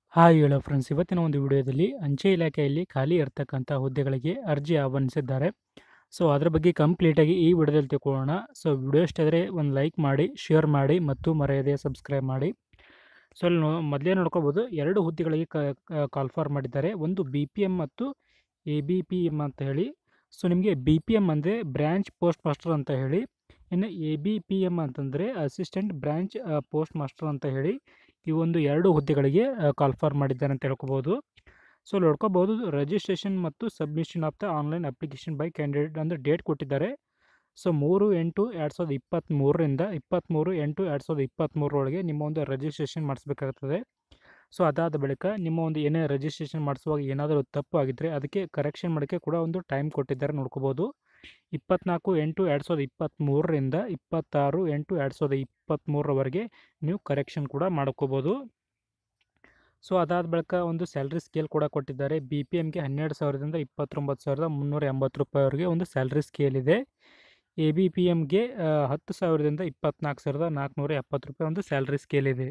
hi ಹೇಳೋ friends ಇವತ್ತಿನ ಒಂದು ವಿಡಿಯೋದಲ್ಲಿ ಅಂಚೆ ಇಲಾಖೆಯಲ್ಲಿ ಖಾಲಿ ಇರ್ತಕ್ಕಂಥ ಹುದ್ದೆಗಳಿಗೆ ಅರ್ಜಿ ಆಹ್ವಾನಿಸಿದ್ದಾರೆ ಸೊ ಅದ್ರ ಬಗ್ಗೆ ಕಂಪ್ಲೀಟಾಗಿ ಈ ವಿಡಿಯೋದಲ್ಲಿ ತಿಳ್ಕೊಳ್ಳೋಣ ಸೊ ವಿಡಿಯೋ ಇಷ್ಟ ಆದರೆ ಒಂದು ಲೈಕ್ ಮಾಡಿ ಶೇರ್ ಮಾಡಿ ಮತ್ತು ಮರೆಯದೆ ಸಬ್ಸ್ಕ್ರೈಬ್ ಮಾಡಿ ಸೊ ಅಲ್ಲಿ ನೋ ಮೊದಲೇ ನೋಡ್ಕೋಬೋದು ಎರಡು ಹುದ್ದೆಗಳಿಗೆ ಕಾಲ್ ಫಾರ್ ಮಾಡಿದ್ದಾರೆ ಒಂದು ಬಿ ಪಿ ಎಮ್ ಮತ್ತು ಎ ಬಿ ಪಿ ಎಮ್ ಅಂತ ಹೇಳಿ ಸೊ ನಿಮಗೆ ಬಿ ಪಿ ಎಮ್ ಅಂದರೆ ಬ್ರ್ಯಾಂಚ್ ಪೋಸ್ಟ್ ಮಾಸ್ಟರ್ ಅಂತ ಹೇಳಿ ಇನ್ನು ಎ ಬಿ ಪಿ ಎಮ್ ಅಂತಂದರೆ ಅಸಿಸ್ಟೆಂಟ್ ಬ್ರ್ಯಾಂಚ್ ಪೋಸ್ಟ್ ಮಾಸ್ಟರ್ ಅಂತ ಹೇಳಿ ಈ ಒಂದು ಎರಡು ಹುದ್ದೆಗಳಿಗೆ ಕಾಲ್ ಫಾರ್ ಮಾಡಿದ್ದಾರೆ ಅಂತ ಹೇಳ್ಕೊಬೋದು ಸೊ ನೋಡ್ಕೋಬೋದು ರಿಜಿಸ್ಟ್ರೇಷನ್ ಮತ್ತು submission of the online application by candidate ಅಂದರೆ ಡೇಟ್ ಕೊಟ್ಟಿದ್ದಾರೆ ಸೊ ಮೂರು ಎಂಟು ಎರಡು ಸಾವಿರದ ಇಪ್ಪತ್ತ್ಮೂರರಿಂದ ಇಪ್ಪತ್ತ್ಮೂರು ಎಂಟು ಎರಡು ಸಾವಿರದ ಇಪ್ಪತ್ತ್ಮೂರರೊಳಗೆ ನಿಮ್ಮ ಒಂದು ರಿಜಿಸ್ಟ್ರೇಷನ್ ಮಾಡಿಸ್ಬೇಕಾಗ್ತದೆ ಸೊ ಅದಾದ ಬಳಿಕ ನಿಮ್ಮ ಒಂದು ಏನೇ ರಿಜಿಸ್ಟ್ರೇಷನ್ ಮಾಡಿಸುವಾಗ ಏನಾದರೂ ತಪ್ಪು ಆಗಿದ್ದರೆ ಅದಕ್ಕೆ ಕರೆಕ್ಷನ್ ಮಾಡೋಕ್ಕೆ ಕೂಡ ಒಂದು ಟೈಮ್ ಕೊಟ್ಟಿದ್ದಾರೆ ನೋಡ್ಕೋಬೋದು ಇಪ್ಪತ್ನಾಲ್ಕು ಎಂಟು ಎರಡು ಸಾವಿರದ ಇಪ್ಪತ್ತ್ಮೂರರಿಂದ ಇಪ್ಪತ್ತಾರು ಎಂಟು ಎರಡು ಸಾವಿರದ ಇಪ್ಪತ್ತ್ಮೂರರವರೆಗೆ ನೀವು ಕರೆಕ್ಷನ್ ಕೂಡ ಮಾಡ್ಕೋಬೋದು ಸೊ ಅದಾದ ಬಳಿಕ ಒಂದು ಸ್ಯಾಲ್ರಿ ಸ್ಕೇಲ್ ಕೂಡ ಕೊಟ್ಟಿದ್ದಾರೆ ಬಿ ಪಿ ಎಮ್ಗೆ ಹನ್ನೆರಡು ಸಾವಿರದಿಂದ ಇಪ್ಪತ್ತೊಂಬತ್ತು ಸಾವಿರದ ಮುನ್ನೂರ ಎಂಬತ್ತು ರೂಪಾಯಿವರೆಗೆ ಒಂದು ಸ್ಯಾಲ್ರಿ ಸ್ಕೇಲ್ ಇದೆ ಎ ಬಿ ಪಿ ಎಮ್ಗೆ ಹತ್ತು ಸಾವಿರದಿಂದ ಇಪ್ಪತ್ನಾಲ್ಕು ಸಾವಿರದ ನಾಲ್ಕುನೂರ ಎಪ್ಪತ್ತು ರೂಪಾಯಿ ಒಂದು ಸ್ಯಾಲ್ರಿ ಸ್ಕೇಲ್ ಇದೆ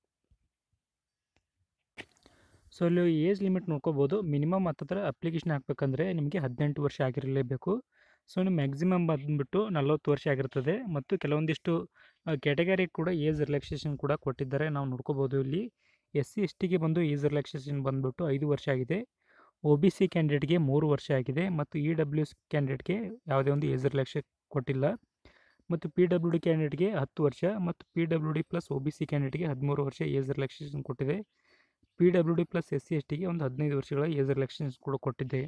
ಸೊ ಇಲ್ಲಿ ಏಜ್ ಲಿಮಿಟ್ ನೋಡ್ಕೋಬೋದು ಮಿನಿಮಮ್ ಹತ್ತತ್ರ ಅಪ್ಲಿಕೇಶನ್ ಹಾಕಬೇಕಂದ್ರೆ ನಿಮಗೆ ಹದಿನೆಂಟು ವರ್ಷ ಆಗಿರಲೇಬೇಕು ಸೊ ನಿಮ್ಮ ಮ್ಯಾಕ್ಸಿಮಮ್ ಬಂದುಬಿಟ್ಟು ನಲ್ವತ್ತು ವರ್ಷ ಆಗಿರ್ತದೆ ಮತ್ತು ಕೆಲವೊಂದಿಷ್ಟು ಕ್ಯಾಟಗರಿ ಕೂಡ ಏಜ್ ರಿಲ್ಯಾಕ್ಸೇಷನ್ ಕೂಡ ಕೊಟ್ಟಿದ್ದಾರೆ ನಾವು ನೋಡ್ಕೋಬೋದು ಇಲ್ಲಿ ಎಸ್ ಸಿ ಎಸ್ ಟಿಗೆ ಬಂದು ಏಜ್ ರಿಲ್ಯಾಕ್ಸೇಷನ್ ಬಂದುಬಿಟ್ಟು ಐದು ವರ್ಷ ಆಗಿದೆ ಒ ಬಿ ಸಿ ಕ್ಯಾಂಡಿಡೇಟ್ಗೆ ಮೂರು ವರ್ಷ ಆಗಿದೆ ಮತ್ತು ಇ ಡಬ್ಲ್ಯೂ ಎಸ್ ಕ್ಯಾಂಡಿಡೇಟ್ಗೆ ಯಾವುದೇ ಒಂದು ಏಜ್ ರಿಲ್ಯಾಕ್ಸೇ ಕೊಟ್ಟಿಲ್ಲ ಮತ್ತು ಪಿ ಡಬ್ಲ್ಯೂ ಡಿ ಕ್ಯಾಂಡಿಡೇಟ್ಗೆ ಹತ್ತು ವರ್ಷ ಮತ್ತು P W D plus O B C ಕ್ಯಾಂಡಿಡೇಟ್ಗೆ ಹದಿಮೂರು ವರ್ಷ ಏಜ್ ರಿಲ್ಯಾಕ್ಸೇಷನ್ ಕೊಟ್ಟಿದೆ P W D plus S C S ಟಿಗೆ ಒಂದು ಹದಿನೈದು ವರ್ಷಗಳ ಏಜ್ ರಿಲ್ಯಾಕ್ಸೇಷನ್ ಕೂಡ ಕೊಟ್ಟಿದೆ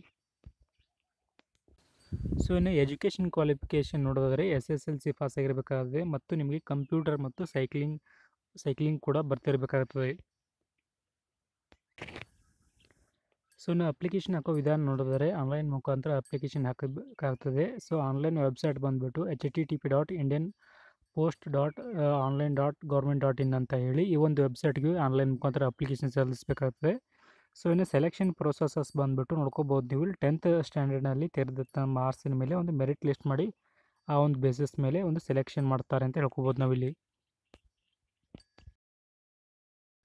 ಸೊ ಇನ್ನು ಎಜುಕೇಷನ್ ಕ್ವಾಲಿಫಿಕೇಷನ್ ನೋಡೋದಾದರೆ S S L C pass ಆಗಿರಬೇಕಾಗುತ್ತೆ ಮತ್ತು ನಿಮಗೆ ಕಂಪ್ಯೂಟರ್ ಮತ್ತು ಸೈಕ್ಲಿಂಗ್ ಸೈಕ್ಲಿಂಗ್ ಕೂಡ ಬರ್ತಿರಬೇಕಾಗ್ತದೆ ಸೊ ಇನ್ನು ಅಪ್ಲಿಕೇಶನ್ ಹಾಕೋ ವಿಧಾನ ನೋಡಿದರೆ ಆನ್ಲೈನ್ ಮುಖಾಂತರ ಅಪ್ಲಿಕೇಶನ್ ಹಾಕಬೇಕಾಗ್ತದೆ ಸೊ ಆನ್ಲೈನ್ ವೆಬ್ಸೈಟ್ ಬಂದುಬಿಟ್ಟು H T T P dot Indian post dot online dot government dot in ಅಂತ ಹೇಳಿ ಈ ಒಂದು ವೆಬ್ಸೈಟ್ಗೆ ಆನ್ಲೈನ್ ಮುಖಾಂತರ ಅಪ್ಲಿಕೇಶನ್ ಸಲ್ಲಿಸಬೇಕಾಗ್ತದೆ ಸೊ ಇನ್ನು ಸೆಲೆಕ್ಷನ್ ಪ್ರೊಸೆಸಸ್ ಬಂದುಬಿಟ್ಟು ನೋಡ್ಕೋಬೋದು ನೀವು ಇಲ್ಲಿ ಟೆಂತ್ ಸ್ಟ್ಯಾಂಡರ್ಡ್ನಲ್ಲಿ ತೆರೆದ ಮಾರ್ಕ್ಸಿನ ಮೇಲೆ ಒಂದು ಮೆರಿಟ್ ಲಿಸ್ಟ್ ಮಾಡಿ ಆ ಒಂದು ಬೇಸಿಸ್ ಮೇಲೆ ಒಂದು ಸೆಲೆಕ್ಷನ್ ಮಾಡ್ತಾರೆ ಅಂತ ಹೇಳ್ಕೊಬೋದು ನಾವಿಲ್ಲಿ